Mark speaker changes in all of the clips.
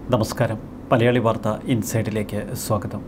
Speaker 1: നമസ്കാരം മലയാളി വാർത്ത ഇൻസൈഡിലേക്ക് സ്വാഗതം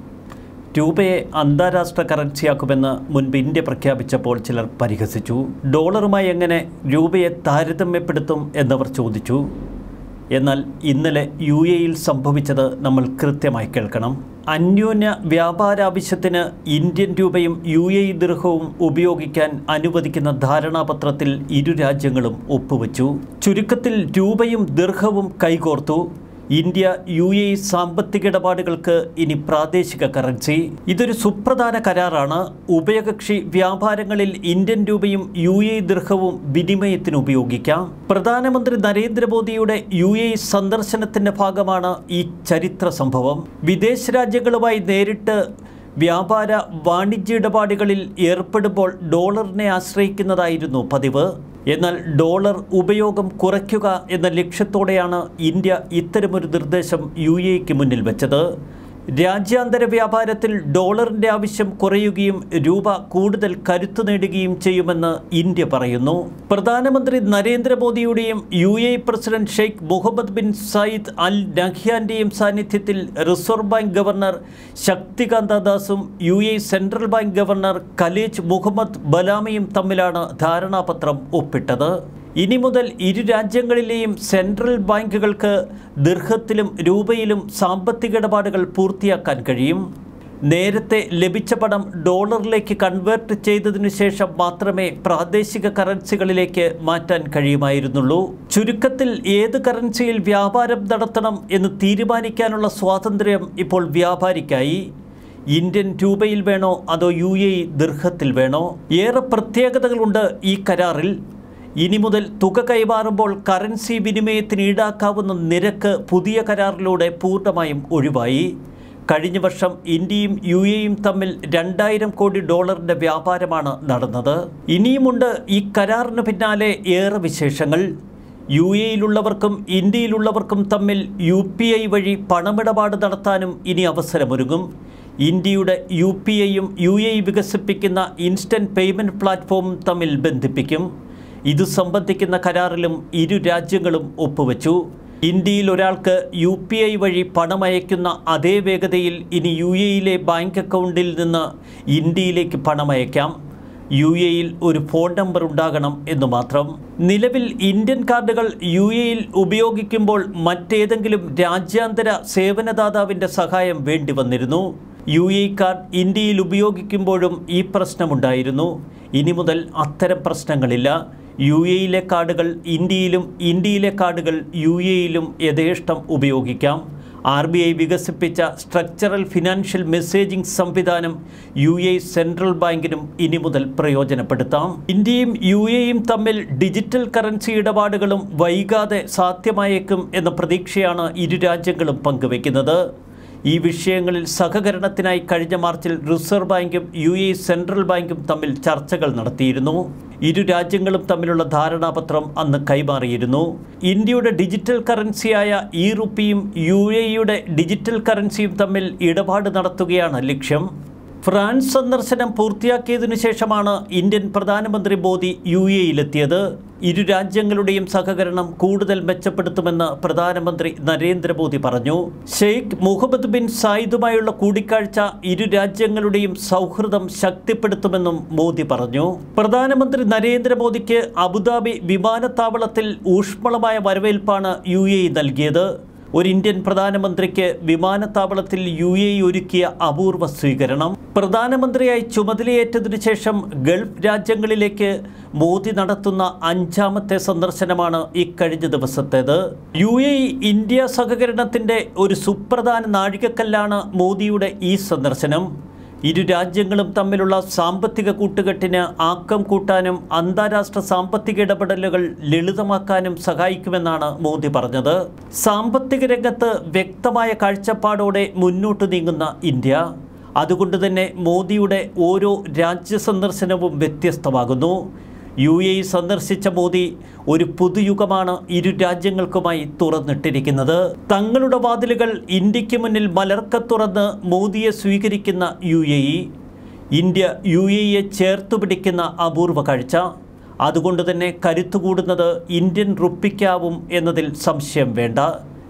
Speaker 1: രൂപയെ അന്താരാഷ്ട്ര കറൻസിയാക്കുമെന്ന് മുൻപ് ഇന്ത്യ പ്രഖ്യാപിച്ചപ്പോൾ ചിലർ പരിഹസിച്ചു ഡോളറുമായി എങ്ങനെ രൂപയെ താരതമ്യപ്പെടുത്തും എന്നവർ ചോദിച്ചു എന്നാൽ ഇന്നലെ യു എയിൽ സംഭവിച്ചത് നമ്മൾ കൃത്യമായി കേൾക്കണം അന്യോന്യ വ്യാപാരാവശ്യത്തിന് ഇന്ത്യൻ രൂപയും യു എ ദീർഘവും ഉപയോഗിക്കാൻ അനുവദിക്കുന്ന ധാരണാപത്രത്തിൽ ഇരു രാജ്യങ്ങളും ഒപ്പുവെച്ചു ചുരുക്കത്തിൽ രൂപയും ദീർഘവും കൈകോർത്തു ഇന്ത്യ യു എ സാമ്പത്തിക ഇടപാടുകൾക്ക് ഇനി പ്രാദേശിക കറൻസി ഇതൊരു സുപ്രധാന കരാറാണ് ഉഭയകക്ഷി വ്യാപാരങ്ങളിൽ ഇന്ത്യൻ രൂപയും യു എ ദീർഘവും വിനിമയത്തിന് ഉപയോഗിക്കാം പ്രധാനമന്ത്രി നരേന്ദ്രമോദിയുടെ യു എ സന്ദർശനത്തിന്റെ ഭാഗമാണ് ഈ ചരിത്ര സംഭവം വിദേശ രാജ്യങ്ങളുമായി നേരിട്ട് വ്യാപാര വാണിജ്യ ഇടപാടുകളിൽ ഏർപ്പെടുമ്പോൾ ഡോളറിനെ ആശ്രയിക്കുന്നതായിരുന്നു പതിവ് എന്നാൽ ഡോളർ ഉപയോഗം കുറയ്ക്കുക എന്ന ലക്ഷ്യത്തോടെയാണ് ഇന്ത്യ ഇത്തരമൊരു നിർദ്ദേശം യു എക്ക് മുന്നിൽ വെച്ചത് രാജ്യാന്തര വ്യാപാരത്തിൽ ഡോളറിൻ്റെ ആവശ്യം കുറയുകയും രൂപ കൂടുതൽ കരുത്തു നേടുകയും ചെയ്യുമെന്ന് ഇന്ത്യ പറയുന്നു പ്രധാനമന്ത്രി നരേന്ദ്രമോദിയുടെയും U A president Sheikh Mohammed bin Zayed Al നഹ്യാന്റെയും സാന്നിധ്യത്തിൽ റിസർവ് ബാങ്ക് ഗവർണർ ശക്തികാന്ത ദാസും U A central bank governor Khaled Mohammed ബലാമയും തമ്മിലാണ് ധാരണാപത്രം ഒപ്പിട്ടത് ഇനി മുതൽ ഇരു രാജ്യങ്ങളിലെയും സെൻട്രൽ ബാങ്കുകൾക്ക് ദീർഘത്തിലും രൂപയിലും സാമ്പത്തിക ഇടപാടുകൾ പൂർത്തിയാക്കാൻ കഴിയും നേരത്തെ ലഭിച്ച പണം ഡോളറിലേക്ക് കൺവേർട്ട് ചെയ്തതിനു ശേഷം മാത്രമേ പ്രാദേശിക കറൻസികളിലേക്ക് മാറ്റാൻ കഴിയുമായിരുന്നുള്ളൂ ചുരുക്കത്തിൽ ഏത് കറൻസിയിൽ വ്യാപാരം നടത്തണം എന്ന് തീരുമാനിക്കാനുള്ള സ്വാതന്ത്ര്യം ഇപ്പോൾ വ്യാപാരിക്കായി ഇന്ത്യൻ രൂപയിൽ വേണോ അതോ യു എ ദീർഘത്തിൽ വേണോ ഏറെ പ്രത്യേകതകളുണ്ട് ഈ കരാറിൽ ഇനി മുതൽ തുക കൈമാറുമ്പോൾ കറൻസി വിനിമയത്തിന് ഈടാക്കാവുന്ന നിരക്ക് പുതിയ കരാറിലൂടെ പൂർണ്ണമായും ഒഴിവായി കഴിഞ്ഞ വർഷം ഇന്ത്യയും യു എയും തമ്മിൽ രണ്ടായിരം കോടി ഡോളറിന്റെ വ്യാപാരമാണ് നടന്നത് ഇനിയുമുണ്ട് ഈ കരാറിന് പിന്നാലെ ഏറെ വിശേഷങ്ങൾ യു എയിലുള്ളവർക്കും ഇന്ത്യയിലുള്ളവർക്കും തമ്മിൽ യു പി ഐ വഴി പണമിടപാട് നടത്താനും ഇനി അവസരമൊരുങ്ങും ഇന്ത്യയുടെ യു പി ഐയും യു എ വികസിപ്പിക്കുന്ന ഇൻസ്റ്റൻറ്റ് പേയ്മെൻറ്റ് പ്ലാറ്റ്ഫോമും തമ്മിൽ ബന്ധിപ്പിക്കും ഇത് സംബന്ധിക്കുന്ന കരാറിലും ഇരു രാജ്യങ്ങളും ഒപ്പുവെച്ചു ഇന്ത്യയിൽ ഒരാൾക്ക് യു പി ഐ വഴി പണമയക്കുന്ന അതേ വേഗതയിൽ ഇനി യു എയിലെ ബാങ്ക് അക്കൗണ്ടിൽ നിന്ന് ഇന്ത്യയിലേക്ക് പണമയക്കാം യു എയിൽ ഒരു ഫോൺ നമ്പർ ഉണ്ടാകണം എന്ന് മാത്രം നിലവിൽ ഇന്ത്യൻ കാർഡുകൾ യു എയിൽ ഉപയോഗിക്കുമ്പോൾ മറ്റേതെങ്കിലും രാജ്യാന്തര സേവനദാതാവിൻ്റെ സഹായം വേണ്ടി വന്നിരുന്നു യു എ കാർഡ് ഇന്ത്യയിൽ ഉപയോഗിക്കുമ്പോഴും ഈ പ്രശ്നമുണ്ടായിരുന്നു ഇനി മുതൽ അത്തരം പ്രശ്നങ്ങളില്ല യു എയിലെ കാർഡുകൾ ഇന്ത്യയിലും ഇന്ത്യയിലെ കാർഡുകൾ യു എയിലും യഥേഷ്ടം ഉപയോഗിക്കാം ആർ ബി ഐ വികസിപ്പിച്ച സ്ട്രക്ചറൽ ഫിനാൻഷ്യൽ മെസ്സേജിംഗ് സംവിധാനം യു എ സെൻട്രൽ ബാങ്കിനും ഇനി മുതൽ പ്രയോജനപ്പെടുത്താം ഇന്ത്യയും യു എയും തമ്മിൽ ഡിജിറ്റൽ കറൻസി ഇടപാടുകളും വൈകാതെ സാധ്യമായേക്കും എന്ന പ്രതീക്ഷയാണ് ഇരു രാജ്യങ്ങളും പങ്കുവയ്ക്കുന്നത് ഈ വിഷയങ്ങളിൽ സഹകരണത്തിനായി കഴിഞ്ഞ മാർച്ചിൽ റിസർവ് ബാങ്കും യു എ സെൻട്രൽ ബാങ്കും തമ്മിൽ ചർച്ചകൾ നടത്തിയിരുന്നു ഇരു രാജ്യങ്ങളും തമ്മിലുള്ള ധാരണാപത്രം അന്ന് കൈമാറിയിരുന്നു ഇന്ത്യയുടെ ഡിജിറ്റൽ കറൻസിയായ ഈ റുപ്പിയും യു എയുടെ ഡിജിറ്റൽ കറൻസിയും തമ്മിൽ ഇടപാട് നടത്തുകയാണ് ലക്ഷ്യം ഫ്രാൻസ് സന്ദർശനം പൂർത്തിയാക്കിയതിനു ശേഷമാണ് ഇന്ത്യൻ പ്രധാനമന്ത്രി മോദി യു എയിലെത്തിയത് ഇരു രാജ്യങ്ങളുടെയും സഹകരണം കൂടുതൽ മെച്ചപ്പെടുത്തുമെന്ന് പ്രധാനമന്ത്രി നരേന്ദ്രമോദി പറഞ്ഞു ഷെയ്ഖ് മുഹമ്മദ് ബിൻ സായിദുമായുള്ള കൂടിക്കാഴ്ച ഇരു രാജ്യങ്ങളുടെയും സൗഹൃദം ശക്തിപ്പെടുത്തുമെന്നും മോദി പറഞ്ഞു പ്രധാനമന്ത്രി നരേന്ദ്രമോദിക്ക് അബുദാബി വിമാനത്താവളത്തിൽ ഊഷ്മളമായ വരവേൽപ്പാണ് യു എ നൽകിയത് ഒരു ഇന്ത്യൻ പ്രധാനമന്ത്രിക്ക് വിമാനത്താവളത്തിൽ യു എ ഒരുക്കിയ അപൂർവ സ്വീകരണം പ്രധാനമന്ത്രിയായി ചുമതലയേറ്റതിനു ശേഷം ഗൾഫ് രാജ്യങ്ങളിലേക്ക് മോദി നടത്തുന്ന അഞ്ചാമത്തെ സന്ദർശനമാണ് ഇക്കഴിഞ്ഞ ദിവസത്തേത് യു എ ഇന്ത്യ സഹകരണത്തിൻ്റെ ഒരു സുപ്രധാന നാഴികക്കല്ലാണ് മോദിയുടെ ഈ സന്ദർശനം ഇരു രാജ്യങ്ങളും തമ്മിലുള്ള സാമ്പത്തിക കൂട്ടുകെട്ടിന് ആക്കം കൂട്ടാനും അന്താരാഷ്ട്ര സാമ്പത്തിക ഇടപെടലുകൾ ലളിതമാക്കാനും സഹായിക്കുമെന്നാണ് മോദി പറഞ്ഞത് സാമ്പത്തിക രംഗത്ത് വ്യക്തമായ കാഴ്ചപ്പാടോടെ മുന്നോട്ട് നീങ്ങുന്ന ഇന്ത്യ അതുകൊണ്ട് തന്നെ മോദിയുടെ ഓരോ രാജ്യ സന്ദർശനവും വ്യത്യസ്തമാകുന്നു യു എ സന്ദർശിച്ച മോദി ഒരു പുതുയുഗമാണ് ഇരു രാജ്യങ്ങൾക്കുമായി തുറന്നിട്ടിരിക്കുന്നത് തങ്ങളുടെ വാതിലുകൾ ഇന്ത്യക്ക് മുന്നിൽ മലർക്ക തുറന്ന് മോദിയെ സ്വീകരിക്കുന്ന യു എ ഇന്ത്യ യു എയെ ചേർത്തു പിടിക്കുന്ന അപൂർവ കാഴ്ച അതുകൊണ്ട് തന്നെ കരുത്തുകൂടുന്നത് ഇന്ത്യൻ റുപ്പിക്കാവും എന്നതിൽ സംശയം വേണ്ട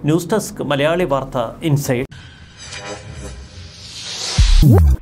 Speaker 1: ന്യൂസ് ഡെസ്ക് മലയാളി വാർത്ത ഇൻസൈഡ്